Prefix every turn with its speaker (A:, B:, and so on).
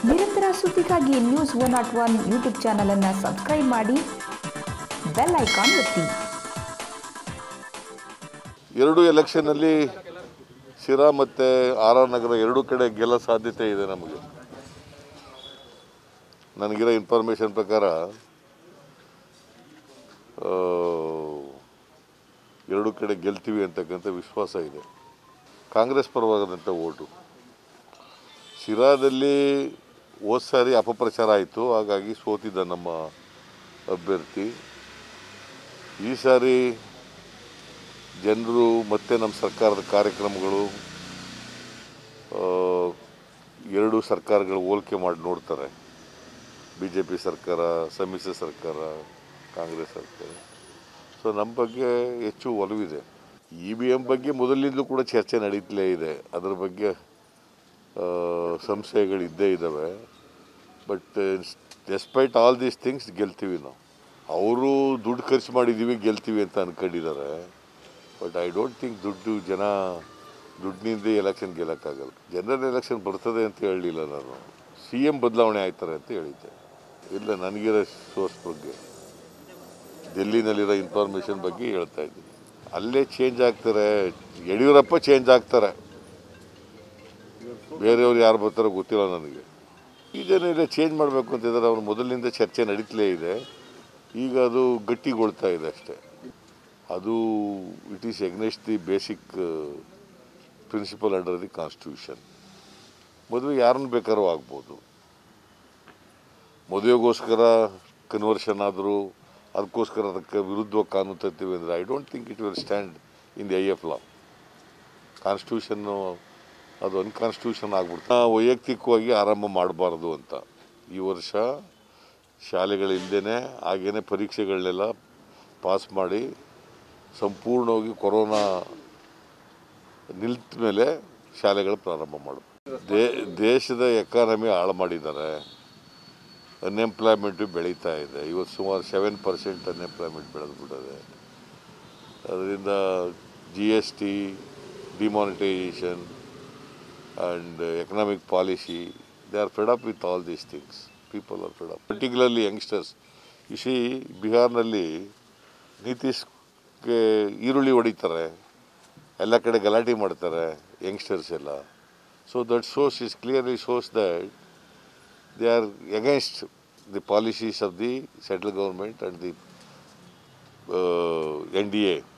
A: ನಿರಂತರ ಸುದ್ದಿಗಾಗಿ news one not one YouTube ಚಾನಲನ್ನು ಸಬ್ಸ್ಕ್ರೈಬ್ ಮಾಡಿ ಬೆಲ್ ಐಕಾನ್ ಒತ್ತಿ
B: ಎರಡು ಎಲೆಕ್ಷನ್ನಲ್ಲಿ ಶಿರಾ ಮತ್ತು ಆರ್ ಆರ್ ನಗರ ಎರಡೂ ಕಡೆ ಗೆಲ್ಲೋ ಸಾಧ್ಯತೆ ಇದೆ ನಮಗೆ ನನಗಿರೋ ಇನ್ಫಾರ್ಮೇಷನ್ ಪ್ರಕಾರ ಆ, ಎರಡೂ ಕಡೆ ಗೆಲ್ತೀವಿ ಅಂತಕ್ಕಂಥ ವಿಶ್ವಾಸ ಇದೆ ಕಾಂಗ್ರೆಸ್ ಪರವಾದಂಥ ಓಟು ಶಿರಾದಲ್ಲಿ ಹೋದ ಸಾರಿ ಅಪಪ್ರಚಾರ ಆಯಿತು ಹಾಗಾಗಿ ಸೋತಿದ್ದ ನಮ್ಮ ಅಭ್ಯರ್ಥಿ ಈ ಸಾರಿ ಜನರು ಮತ್ತೆ ನಮ್ಮ ಸರ್ಕಾರದ ಕಾರ್ಯಕ್ರಮಗಳು ಆ, ಎರಡು ಸರ್ಕಾರಗಳು ಹೋಲಿಕೆ ಮಾಡಿ ನೋಡ್ತಾರೆ ಬಿ ಜೆ ಪಿ ಸರ್ಕಾರ ಸಮ್ಮಿಶ್ರ ಸರ್ಕಾರ ಕಾಂಗ್ರೆಸ್ ಸರ್ಕಾರ ಸೊ ನಮ್ಮ ಬಗ್ಗೆ ಹೆಚ್ಚು ಒಲವಿದೆ ಇ ವಿ ಎಮ್ ಬಗ್ಗೆ ಮೊದಲಿಂದಲೂ ಕೂಡ ಚರ್ಚೆ ನಡೀತಲೇ ಇದೆ ಅದರ ಬಗ್ಗೆ ಆ, ಸಂಶಯಗಳಿದ್ದೇ ಇದ್ದಾವೆ but despite all these things ಗೆಲ್ತೀವಿ ನಾವು ಅವರು ದುಡ್ಡು ಖರ್ಚು ಮಾಡಿದ್ದೀವಿ ಗೆಲ್ತೀವಿ ಅಂತ ಅನ್ಕೊಂಡಿದ್ದಾರೆ ಬಟ್ ಐ ಡೋಂಟ್ ಥಿಂಕ್ ದುಡ್ಡು ಜನ ದುಡ್ಡಿನಿಂದ ಎಲೆಕ್ಷನ್ ಗೆಲ್ಲಕ್ಕಾಗಲ್ಲ ಜನರಲ್ ಎಲೆಕ್ಷನ್ ಬರ್ತದೆ ಅಂತ ಹೇಳಲಿಲ್ಲ ನಾನು ಸಿ ಎಮ್ ಬದಲಾವಣೆ ಆಯ್ತಾರೆ ಅಂತ ಹೇಳಿದ್ದೆ ಇಲ್ಲ ನನಗಿರೋ ಸೋರ್ಸ್ ಬಗ್ಗೆ ಡೆಲ್ಲಿನಲ್ಲಿರೋ ಇನ್ಫಾರ್ಮೇಷನ್ ಬಗ್ಗೆ ಹೇಳ್ತಾ ಇದ್ದೀನಿ ಅಲ್ಲೇ ಚೇಂಜ್ ಆಗ್ತಾರೆ ಯಡಿಯೂರಪ್ಪ ಚೇಂಜ್ ಆಗ್ತಾರೆ ಬೇರೆಯವ್ರು ಯಾರು ಬರ್ತಾರೋ ಗೊತ್ತಿಲ್ಲ ನನಗೆ ಇದೇನಿಲ್ಲ ಚೇಂಜ್ ಮಾಡಬೇಕು ಅಂತಿದ್ದಾರೆ ಅವ್ರು ಮೊದಲಿನಿಂದ ಚರ್ಚೆ ನಡೀತಲೇ ಇದೆ ಈಗ ಅದು ಗಟ್ಟಿಗೊಳ್ತಾ ಇದೆ ಅಷ್ಟೇ ಅದು it is against the basic principle under the constitution ಮದುವೆ ಯಾರನ್ನು ಬೇಕಾದ್ರೂ ಆಗ್ಬೋದು ಮದುವೆಗೋಸ್ಕರ ಕನ್ವರ್ಷನ್ ಆದರೂ ಅದಕ್ಕೋಸ್ಕರ ಅದಕ್ಕೆ ವಿರುದ್ಧವಾಗಿ ಕಾನೂನು ತರ್ತೀವಿ ಅಂದರೆ I don't think it will stand in the eye of law ಕಾನ್ಸ್ಟಿಟ್ಯೂಷನ್ನು ಅದು ಅನ್ಕಾನ್ಸ್ಟಿಟ್ಯೂಷನ್ ಆಗ್ಬಿಡ್ತು ವೈಯಕ್ತಿಕವಾಗಿ ಆರಂಭ ಮಾಡಬಾರ್ದು ಅಂತ ಈ ವರ್ಷ ಶಾಲೆಗಳಿಲ್ಲದೇ ಹಾಗೇನೆ ಪರೀಕ್ಷೆಗಳನ್ನೆಲ್ಲ ಪಾಸ್ ಮಾಡಿ ಸಂಪೂರ್ಣವಾಗಿ ಕೊರೋನಾ ನಿಲ್ತ ಮೇಲೆ ಶಾಲೆಗಳು ಪ್ರಾರಂಭ ಮಾಡು ದೇ ದೇಶದ ಎಕಾನಮಿ ಹಾಳು ಮಾಡಿದ್ದಾರೆ ಅನ್ಎಂಪ್ಲಾಯ್ಮೆಂಟು ಬೆಳೀತಾ ಇದೆ ಇವತ್ತು ಸುಮಾರು ಸೆವೆನ್ ಪರ್ಸೆಂಟ್ ಅನ್ಎಂಪ್ಲಾಯ್ಮೆಂಟ್ ಬೆಳೆದು ಬಿಟ್ಟಿದೆ ಅದರಿಂದ G S T demonetisation and economic policy they are fed up with all these things people are fed up particularly youngsters ಇಸಿ ಬಿಹಾರ್ನಲ್ಲಿ ನಿತೀಶ್ಗೆ ಈರುಳ್ಳಿ ಹೊಡಿತಾರೆ ಎಲ್ಲ ಕಡೆ ಗಲಾಟೆ ಮಾಡ್ತಾರೆ ಯಂಗ್ಸ್ಟರ್ಸ್ ಎಲ್ಲ so that source is clearly shows that they are against the policies of the central government and the uh, NDA